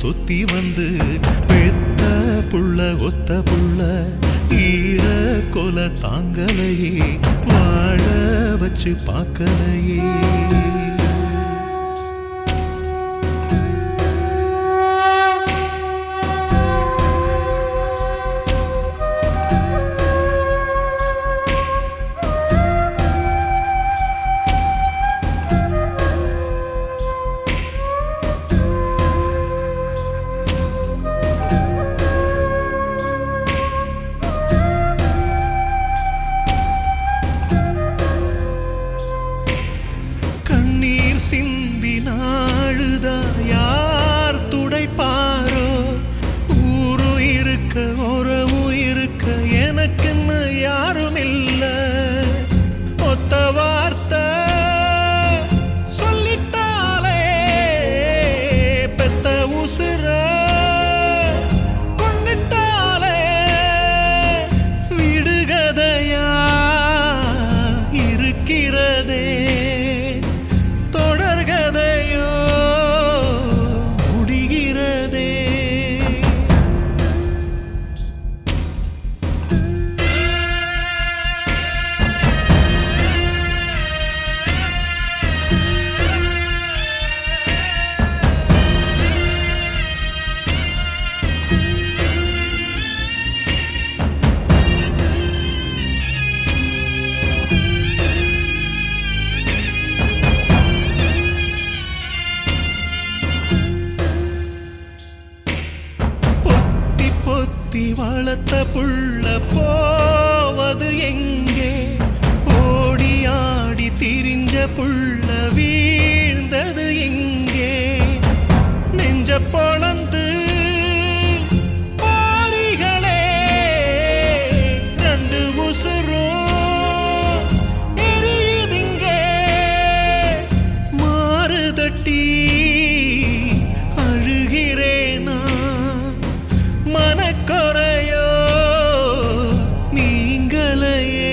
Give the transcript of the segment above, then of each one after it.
சுத்தி வந்து பெத்த புள்ள ஒத்த புள்ள ஈர கொல தாங்கலையே வாழ வச்சு பார்க்கலையே கண்ணீர் சிந்தி நாழுதா யார் துடைப்பாரோ ஊரு இருக்க உறவு இருக்க எனக்குன்னு யாரும் இல்ல ஒத்த வார்த்தை சொல்லிட்டாலே பெத்த உசுர கொன்னிட்டாலே விடுகதையா இருக்கிறதே தொடர்கதையோ முடிகிறதே பொத்தி பொத்தி வளர்த்த புள்ள போவது எங்கே ஓடி ஆடி திரிஞ்ச புள்ள வீழ்ந்தது எங்கே நெஞ்ச பொளந்து பாரிகளே ரெண்டு உசுரும் எரியுதிங்கே மாறுதட்டி அழுகிறேனா மனக்குறையோ நீங்களையே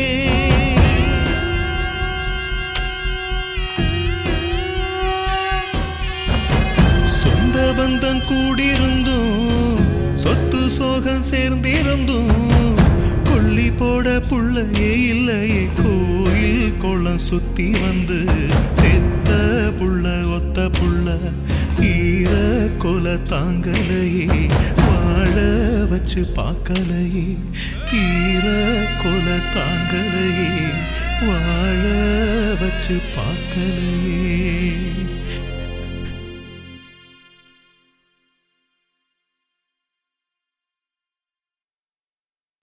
சொந்த பந்தம் கூடியிருந்தும் சொத்து சோகம் சேர்ந்திருந்தும் கொல்லி போட புள்ளையே இல்லையே கோயில் குளம் சுத்தி வந்து பெத்த புள்ள ஒத்த புள்ள ஈர கொல தாங்கலையே வாழ வச்சு பார்க்கலையே ஈர கொல தாங்கலையே வாழ வச்சு பார்க்கலையே